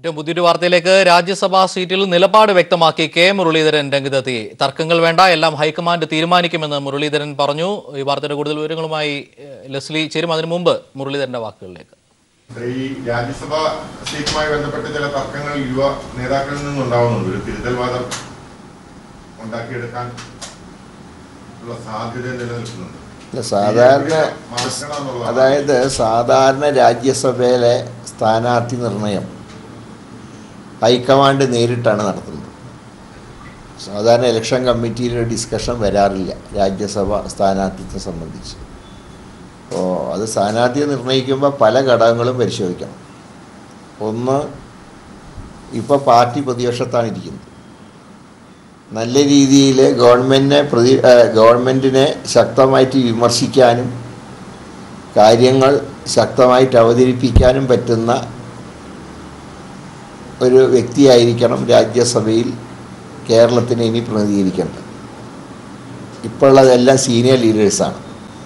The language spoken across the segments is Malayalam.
ഏറ്റവും പുതിയൊരു വാർത്തയിലേക്ക് രാജ്യസഭാ സീറ്റിൽ നിലപാട് വ്യക്തമാക്കി കെ മുരളീധരൻ രംഗത്തെത്തി തർക്കങ്ങൾ വേണ്ട എല്ലാം ഹൈക്കമാൻഡ് തീരുമാനിക്കുമെന്ന് മുരളീധരൻ പറഞ്ഞു ഈ വാർത്തയുടെ കൂടുതൽ വിവരങ്ങളുമായി ഏഹ്, ലെസ്ലി ചേരും അതിനു മുമ്പ് മുരളീധരന്റെ വാക്കുകളിലേക്ക് ഈ രാജ്യസഭാ സീറ്റുമായി ബന്ധപ്പെട്ട് ചില തർക്കങ്ങൾ യുവ നേതാക്കളിൽ നിന്നുണ്ടാവുന്നുണ്ട് ഒരു തിരുത്തൽവാദം ഉണ്ടാക്കിയെടുക്കാൻ ഉള്ള സാധ്യത നിലനിൽക്കുന്നുണ്ട് ഇല്ല, സാധാരണ മാറ്റണം എന്നുള്ളതാണ്. അതായത് സാധാരണ രാജ്യസഭയിലെ സ്ഥാനാർത്ഥി നിർണയം ഹൈക്കമാൻഡ് നേരിട്ടാണ് നടത്തുന്നത് സാധാരണ ഇലക്ഷൻ കമ്മിറ്റിയിൽ ഒരു ഡിസ്കഷൻ വരാറില്ല രാജ്യസഭ സ്ഥാനാർത്ഥിത്വം സംബന്ധിച്ച് അപ്പോൾ അത് സ്ഥാനാർത്ഥിയെ നിർണ്ണയിക്കുമ്പോൾ പല ഘടകങ്ങളും പരിശോധിക്കണം ഒന്ന് ഇപ്പോൾ പാർട്ടി പ്രതിപക്ഷത്താണ് ഇരിക്കുന്നത് നല്ല രീതിയിൽ ഗവൺമെൻറ്റിനെ പ്രതി ആ, ഗവൺമെൻറ്റിനെ ശക്തമായിട്ട് വിമർശിക്കാനും കാര്യങ്ങൾ ശക്തമായിട്ട് അവതരിപ്പിക്കാനും പറ്റുന്ന ഒരു വ്യക്തിയായിരിക്കണം രാജ്യസഭയിൽ കേരളത്തിനെ ഇനി പ്രതിനിധീകരിക്കേണ്ടത് ഇപ്പോൾ ഉള്ളതെല്ലാം സീനിയർ ലീഡേഴ്സാണ്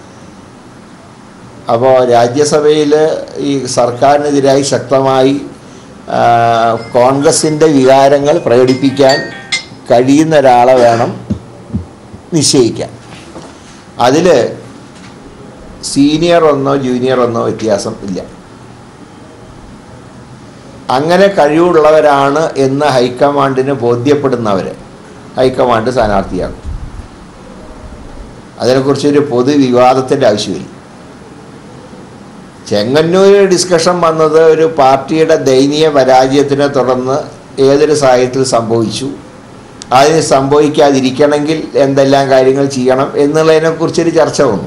അപ്പോൾ രാജ്യസഭയിൽ ഈ സർക്കാരിനെതിരായി ശക്തമായി ആ, കോൺഗ്രസിൻ്റെ വികാരങ്ങൾ പ്രകടിപ്പിക്കാൻ കഴിയുന്ന ഒരാളെ വേണം നിശ്ചയിക്കാൻ അതിൽ സീനിയർ ഒന്നോ ജൂനിയർ ഒന്നോ വ്യത്യാസം ഇല്ല അങ്ങനെ കഴിവുള്ളവരാണ് എന്ന് ഹൈക്കമാൻഡിന് ബോധ്യപ്പെടുന്നവരെ ഹൈക്കമാൻഡ് സ്ഥാനാർത്ഥിയാകും അതിനെക്കുറിച്ചൊരു പൊതുവിവാദത്തിൻ്റെ ആവശ്യമില്ല ചെങ്ങന്നൂർ ഡിസ്കഷൻ വന്നത് ഒരു പാർട്ടിയുടെ ദയനീയ പരാജയത്തിനെ തുടർന്ന് ഏതൊരു സാഹചര്യത്തിൽ സംഭവിച്ചു അതിന് സംഭവിക്കാതിരിക്കണമെങ്കിൽ എന്തെല്ലാം കാര്യങ്ങൾ ചെയ്യണം എന്നുള്ളതിനെക്കുറിച്ചൊരു ചർച്ച വന്നു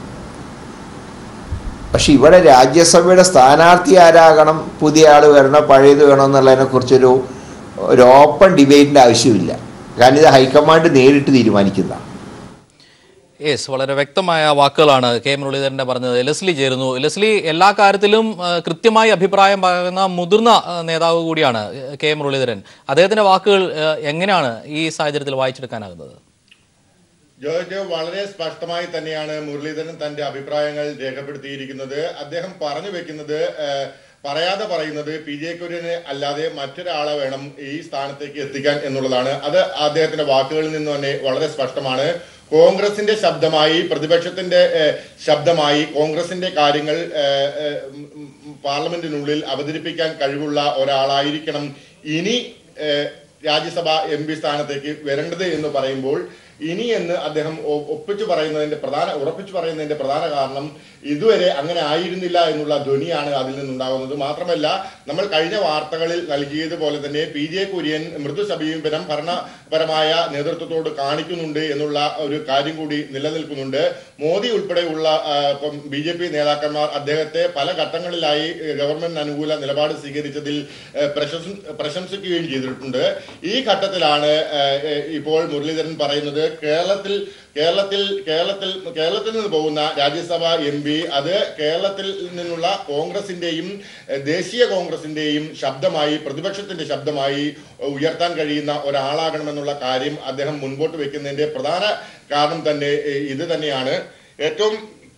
പക്ഷെ ഇവിടെ രാജ്യസഭയുടെ സ്ഥാനാർത്ഥി ആരാകണം പുതിയ ആൾ വരണം പഴയത് വേണം എന്നുള്ളതിനെക്കുറിച്ചൊരു ഒരു ഓപ്പൺ ഡിബേറ്റിൻ്റെ ആവശ്യമില്ല കാരണം ഇത് ഹൈക്കമാൻഡ് നേരിട്ട് തീരുമാനിക്കുന്നതാണ് യെസ് വളരെ വ്യക്തമായ വാക്കുകളാണ് കെ മുരളീധരന്റെ പറഞ്ഞത് ലെസ്ലി ചേരുന്നു ലെസ്ലി എല്ലാ കാര്യത്തിലും ആ, കൃത്യമായി അഭിപ്രായം പറയുന്ന മുതിർന്ന ആ, നേതാവ് കൂടിയാണ് ഏഹ്, കെ മുരളീധരൻ അദ്ദേഹത്തിന്റെ വാക്കുകൾ ഏഹ്, എങ്ങനെയാണ് ഈ സാഹചര്യത്തിൽ വായിച്ചെടുക്കാനാകുന്നത് ജോർജ് വളരെ സ്പഷ്ടമായി തന്നെയാണ് മുരളീധരൻ തന്റെ അഭിപ്രായങ്ങൾ രേഖപ്പെടുത്തിയിരിക്കുന്നത് അദ്ദേഹം പറഞ്ഞു വെക്കുന്നത് ഏഹ്, പറയാതെ പറയുന്നത് പി ജെ കുര്യനെ അല്ലാതെ മറ്റൊരാളെ വേണം ഈ സ്ഥാനത്തേക്ക് എത്തിക്കാൻ എന്നുള്ളതാണ് അത് അദ്ദേഹത്തിന്റെ വാക്കുകളിൽ നിന്ന് തന്നെ വളരെ സ്പഷ്ടമാണ് കോൺഗ്രസിന്റെ ശബ്ദമായി പ്രതിപക്ഷത്തിന്റെ ഏഹ്, ശബ്ദമായി കോൺഗ്രസിന്റെ കാര്യങ്ങൾ ഏഹ്, ഏഹ്, ഉം, ഉം, പാർലമെന്റിനുള്ളിൽ അവതരിപ്പിക്കാൻ കഴിവുള്ള ഒരാളായിരിക്കണം ഇനി ഏഹ്, രാജ്യസഭ എം പി സ്ഥാനത്തേക്ക് വരേണ്ടത് എന്ന് പറയുമ്പോൾ ഇനി എന്ന് അദ്ദേഹം ഒ- ഒപ്പിച്ചു പറയുന്നതിന്റെ പ്രധാന ഉറപ്പിച്ചു പറയുന്നതിന്റെ പ്രധാന കാരണം ഇതുവരെ അങ്ങനെ ആയിരുന്നില്ല എന്നുള്ള ധ്വനിയാണ് അതിൽ നിന്നുണ്ടാകുന്നത് മാത്രമല്ല നമ്മൾ കഴിഞ്ഞ വാർത്തകളിൽ നൽകിയതുപോലെ തന്നെ പി ജെ കുര്യൻ മൃദു സമീപനം ഭരണപരമായ നേതൃത്വത്തോട് കാണിക്കുന്നുണ്ട് എന്നുള്ള ഒരു കാര്യം കൂടി നിലനിൽക്കുന്നുണ്ട് മോദി ഉൾപ്പെടെയുള്ള ബി ജെ പി നേതാക്കന്മാർ അദ്ദേഹത്തെ പല ഘട്ടങ്ങളിലായി ഏഹ്, ഗവൺമെന്റ് അനുകൂല നിലപാട് സ്വീകരിച്ചതിൽ ഏഹ്, പ്രശംസ- പ്രശംസിക്കുകയും ചെയ്തിട്ടുണ്ട് ഈ ഘട്ടത്തിലാണ് ഏഹ്, ഏഹ്, ഇപ്പോൾ മുരളീധരൻ പറയുന്നത് കേരളത്തിൽ കേരളത്തിൽ കേരളത്തിൽ കേരളത്തിൽ നിന്ന് പോകുന്ന രാജ്യസഭ എം പി അത് കേരളത്തിൽ നിന്നുള്ള കോൺഗ്രസിന്റെയും ഏഹ്, ദേശീയ കോൺഗ്രസിന്റെയും ശബ്ദമായി പ്രതിപക്ഷത്തിന്റെ ശബ്ദമായി ഉയർത്താൻ കഴിയുന്ന ഒരാളാകണമെന്നുള്ള കാര്യം അദ്ദേഹം മുൻപോട്ട് വെക്കുന്നതിന്റെ പ്രധാന കാരണം തന്നെ ഏഹ്, ഇത് തന്നെയാണ് ഏറ്റവും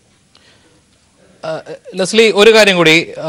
ആ, ലെസ്ലി ഒരു കാര്യം കൂടി ആ,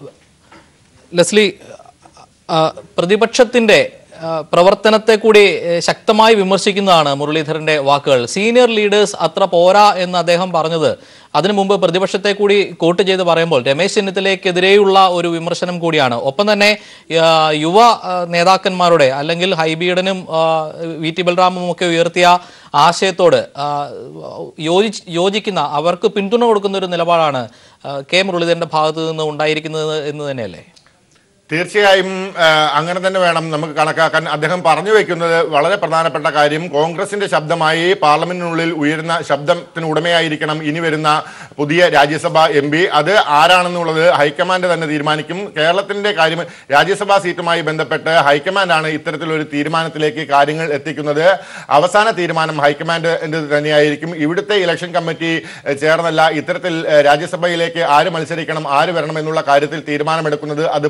ലെസ്ലി ആ, പ്രതിപക്ഷത്തിന്റെ ആ, പ്രവർത്തനത്തെ കൂടി ഏ, ശക്തമായി വിമർശിക്കുന്നതാണ് മുരളീധരന്റെ വാക്കുകൾ സീനിയർ ലീഡേഴ്സ് അത്ര പോരാ എന്ന് അദ്ദേഹം പറഞ്ഞത് അതിനു മുമ്പ് പ്രതിപക്ഷത്തെ കൂടി കോട്ട് ചെയ്ത് പറയുമ്പോൾ രമേശ് ചെന്നിത്തലയ്ക്കെതിരെയുള്ള ഒരു വിമർശനം കൂടിയാണ് ഒപ്പം തന്നെ ആ, യുവ ആ, നേതാക്കന്മാരുടെ അല്ലെങ്കിൽ ഹൈബീഡനും ആ, വി ടി ബൽറാമും ഒക്കെ ഉയർത്തിയ ആശയത്തോട് ആ, യോജി യോജിക്കുന്ന അവർക്ക് പിന്തുണ കൊടുക്കുന്ന ഒരു നിലപാടാണ് ആ, കെ മുരളീധരന്റെ ഭാഗത്ത് നിന്ന് ഉണ്ടായിരിക്കുന്നത് എന്ന് തന്നെയല്ലേ തീർച്ചയായും ആ, അങ്ങനെ തന്നെ വേണം നമുക്ക് കണക്കാക്കാൻ അദ്ദേഹം പറഞ്ഞു വെക്കുന്നത് വളരെ പ്രധാനപ്പെട്ട കാര്യം കോൺഗ്രസിന്റെ ശബ്ദമായി പാർലമെന്റിനുള്ളിൽ ഉയരുന്ന ശബ്ദത്തിന് ഉടമയായിരിക്കണം ഇനി വരുന്ന പുതിയ രാജ്യസഭ എം പി അത് ആരാണെന്നുള്ളത് ഹൈക്കമാൻഡ് തന്നെ തീരുമാനിക്കും കേരളത്തിന്റെ കാര്യം രാജ്യസഭാ സീറ്റുമായി ബന്ധപ്പെട്ട് ഹൈക്കമാൻഡാണ് ഇത്തരത്തിലൊരു തീരുമാനത്തിലേക്ക് കാര്യങ്ങൾ എത്തിക്കുന്നത് അവസാന തീരുമാനം ഹൈക്കമാൻഡ് തന്നെയായിരിക്കും ഇവിടുത്തെ ഇലക്ഷൻ കമ്മിറ്റി ഏഹ്, ചേർന്നല്ല ഇത്തരത്തിൽ ഏഹ്, രാജ്യസഭയിലേക്ക് ആര് മത്സരിക്കണം ആര് വരണം എന്നുള്ള കാര്യത്തിൽ തീരുമാനമെടുക്കുന്നത് അത് പൂർണ്ണമായി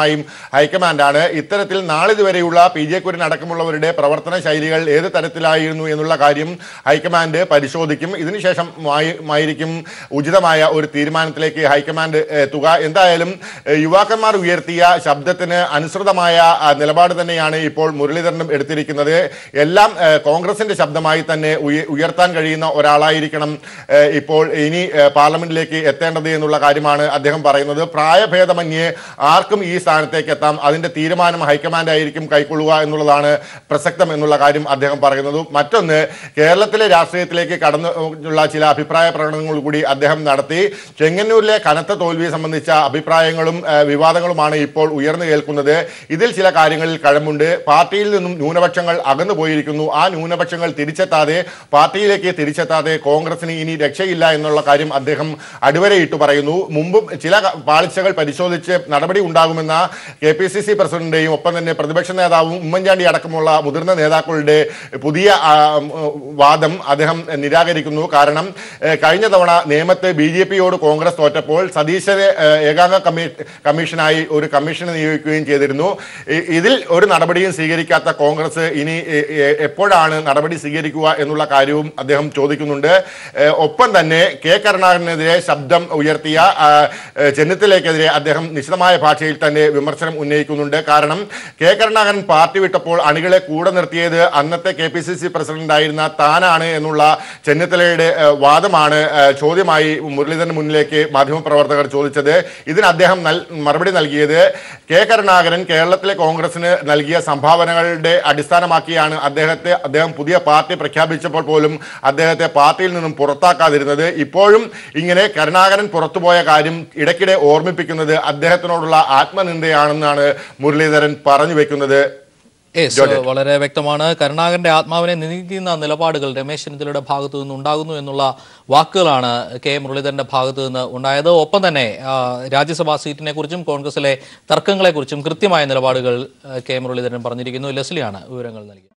പ്രധാനമായും ഹൈക്കമാൻഡാണ് ഇത്തരത്തിൽ നാളിതുവരെയുള്ള പി ജെ കുര്യൻ അടക്കമുള്ളവരുടെ പ്രവർത്തന ശൈലികൾ ഏത് തരത്തിലായിരുന്നു എന്നുള്ള കാര്യം ഹൈക്കമാൻഡ് പരിശോധിക്കും ഇതിനുശേഷം മായി- ആയിരിക്കും ഉചിതമായ ഒരു തീരുമാനത്തിലേക്ക് ഹൈക്കമാൻഡ് എത്തുക എന്തായാലും ഏഹ്, യുവാക്കന്മാർ ഉയർത്തിയ ശബ്ദത്തിന് അനുസൃതമായ ആ, നിലപാട് തന്നെയാണ് ഇപ്പോൾ മുരളീധരനും എടുത്തിരിക്കുന്നത് എല്ലാം ഏഹ്, കോൺഗ്രസിന്റെ ശബ്ദമായി തന്നെ ഉയ- ഉയർത്താൻ കഴിയുന്ന ഒരാളായിരിക്കണം ഏഹ്, ഇപ്പോൾ ഇനി ഏഹ്, പാർലമെന്റിലേക്ക് എത്തേണ്ടത് എന്നുള്ള കാര്യമാണ് അദ്ദേഹം പറയുന്നത് പ്രായഭേദമന്യേ ആർക്കും ഈ സ്ഥാനത്തേക്ക് എത്താം അതിന്റെ തീരുമാനം ഹൈക്കമാൻഡ് ആയിരിക്കും കൈക്കൊള്ളുക എന്നുള്ളതാണ് പ്രസക്തം എന്നുള്ള കാര്യം അദ്ദേഹം പറയുന്നത് മറ്റൊന്ന് കേരളത്തിലെ രാഷ്ട്രീയത്തിലേക്ക് കടന്നു ഉള്ള ചില അഭിപ്രായ പ്രകടനങ്ങൾ കൂടി അദ്ദേഹം നടത്തി ചെങ്ങന്നൂരിലെ കനത്ത തോൽവി സംബന്ധിച്ച അഭിപ്രായങ്ങളും ഏഹ്, വിവാദങ്ങളുമാണ് ഇപ്പോൾ ഉയർന്നു കേൾക്കുന്നത് ഇതിൽ ചില കാര്യങ്ങളിൽ കഴമ്പുണ്ട് പാർട്ടിയിൽ നിന്നും ന്യൂനപക്ഷങ്ങൾ അകന്നു പോയിരിക്കുന്നു ആ ന്യൂനപക്ഷങ്ങൾ തിരിച്ചെത്താതെ പാർട്ടിയിലേക്ക് തിരിച്ചെത്താതെ കോൺഗ്രസിന് ഇനി രക്ഷയില്ല എന്നുള്ള കാര്യം അദ്ദേഹം അടിവരയിട്ട് പറയുന്നു മുമ്പും ചില ക- പാളിച്ചകൾ പരിശോധിച്ച് നടപടി ഉണ്ടാകുമെന്ന കെ പി സി സി പ്രസിഡന്റിന്റെയും ഒപ്പം തന്നെ പ്രതിപക്ഷ നേതാവും ഉമ്മൻചാണ്ടി അടക്കമുള്ള മുതിർന്ന നേതാക്കളുടെ പുതിയ ആ, ഉം, വാദം അദ്ദേഹം നിരാകരിക്കുന്നു കാരണം ഏഹ്, കഴിഞ്ഞ തവണ നിയമത്തെ ബി ജെ പിയോട് കോൺഗ്രസ് തോറ്റപ്പോൾ സതീശനെ ഏഹ്, ഏകാംഗ കമ്മീ കമ്മീഷനായി ഒരു കമ്മീഷനെ നിയോഗിക്കുകയും ചെയ്തിരുന്നു ഇ- ഇതിൽ ഒരു നടപടിയും സ്വീകരിക്കാത്ത കോൺഗ്രസ് ഇനി എ- എ- എപ്പോഴാണ് നടപടി സ്വീകരിക്കുക എന്നുള്ള കാര്യവും അദ്ദേഹം ചോദിക്കുന്നുണ്ട് ഏഹ്, ഒപ്പം തന്നെ കെ കരുണാകരനെതിരെ ശബ്ദം ഉയർത്തിയ ആ, ഏഹ്, ചെന്നിത്തലയ്ക്കെതിരെ അദ്ദേഹം നിശിതമായ ഭാഷയിൽ തന്നെ വിമർശനം ഉന്നയിക്കുന്നുണ്ട് കാരണം കെ കരുണാകരൻ പാർട്ടി വിട്ടപ്പോൾ അണികളെ കൂടെ നിർത്തിയത് അന്നത്തെ കെ പി സി സി പ്രസിഡന്റായിരുന്ന താനാണ് എന്നുള്ള ചെന്നിത്തലയുടെ ഏഹ്, വാദമാണ് ഏഹ്, ചോദ്യമായി മുരളീധരന് മുന്നിലേക്ക് മാധ്യമപ്രവർത്തകർ ചോദിച്ചത് ഇതിന് അദ്ദേഹം നൽ- മറുപടി നൽകിയത് കെ കരുണാകരൻ കേരളത്തിലെ കോൺഗ്രസിന് നൽകിയ സംഭാവനകളുടെ അടിസ്ഥാനമാക്കിയാണ് അദ്ദേഹത്തെ അദ്ദേഹം പുതിയ പാർട്ടി പ്രഖ്യാപിച്ചപ്പോൾ പോലും അദ്ദേഹത്തെ പാർട്ടിയിൽ നിന്നും പുറത്താക്കാതിരുന്നത് ഇപ്പോഴും ഇങ്ങനെ കരുണാകരൻ പുറത്തുപോയ കാര്യം ഇടയ്ക്കിടെ ഓർമ്മിപ്പിക്കുന്നത് അദ്ദേഹത്തിനോടുള്ള ആത്മനിന്ദയാണെന്നാണ് മുരളീധരൻ പറഞ്ഞു വെക്കുന്നത് യെസ് വളരെ വ്യക്തമാണ് കരുണാകരന്റെ ആത്മാവിനെ നിന്ദിക്കുന്ന നിലപാടുകൾ രമേശ് ചെന്നിത്തലയുടെ ഭാഗത്തു നിന്ന് ഉണ്ടാകുന്നു എന്നുള്ള വാക്കുകളാണ് കെ മുരളീധരന്റെ ഭാഗത്തു നിന്ന് ഉണ്ടായത് ഒപ്പം തന്നെ ആ, രാജ്യസഭാ സീറ്റിനെ കുറിച്ചും കോൺഗ്രസിലെ തർക്കങ്ങളെക്കുറിച്ചും കൃത്യമായ നിലപാടുകൾ ആ, കെ മുരളീധരൻ പറഞ്ഞിരിക്കുന്നു ലെസ്ലിയാണ് വിവരങ്ങൾ നൽകിയത്